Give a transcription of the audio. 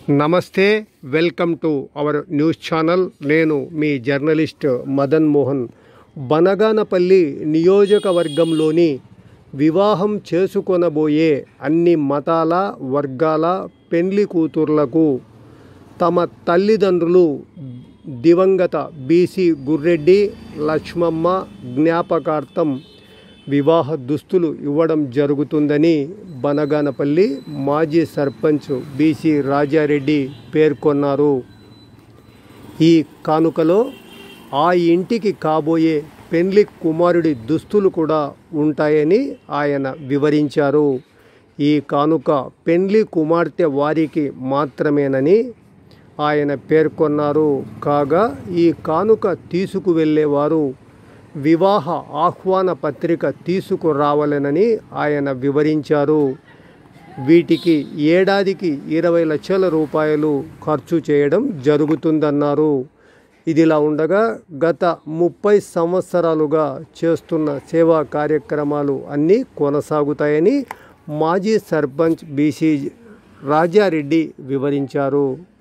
నమస్తే welcome to our news channel నేను మీ జర్నలిస్ట్ మదన్ మోహన్ బనగానపల్లి నియోజకవర్గంలోని వివాహం చేసుకొనబోయే అన్ని మతాల వర్గాల పెండ్లి కూతుర్లకు తమ తల్లిదండ్రులు దివంగత బీసీ గుర్రెడ్డి లక్ష్మమ్మ జ్ఞాపకార్థం వివాహ దుస్తులు ఇవ్వడం జరుగుతుందని బనగానపల్లి మాజీ సర్పంచ్ బీసీ రాజారెడ్డి పేర్కొన్నారు ఈ కానుకలో ఆ ఇంటికి కాబోయే పెండ్లి కుమారుడి దుస్తులు కూడా ఉంటాయని ఆయన వివరించారు ఈ కానుక పెండ్లి కుమార్తె వారికి మాత్రమేనని ఆయన పేర్కొన్నారు కాగా ఈ కానుక తీసుకువెళ్ళేవారు వివాహ ఆహ్వాన పత్రిక తీసుకురావాలనని ఆయన వివరించారు వీటికి ఏడాదికి ఇరవై లక్షల రూపాయలు ఖర్చు చేయడం జరుగుతుందన్నారు ఇదిలా ఉండగా గత ముప్పై సంవత్సరాలుగా చేస్తున్న సేవా కార్యక్రమాలు అన్నీ కొనసాగుతాయని మాజీ సర్పంచ్ బీసీ రాజారెడ్డి వివరించారు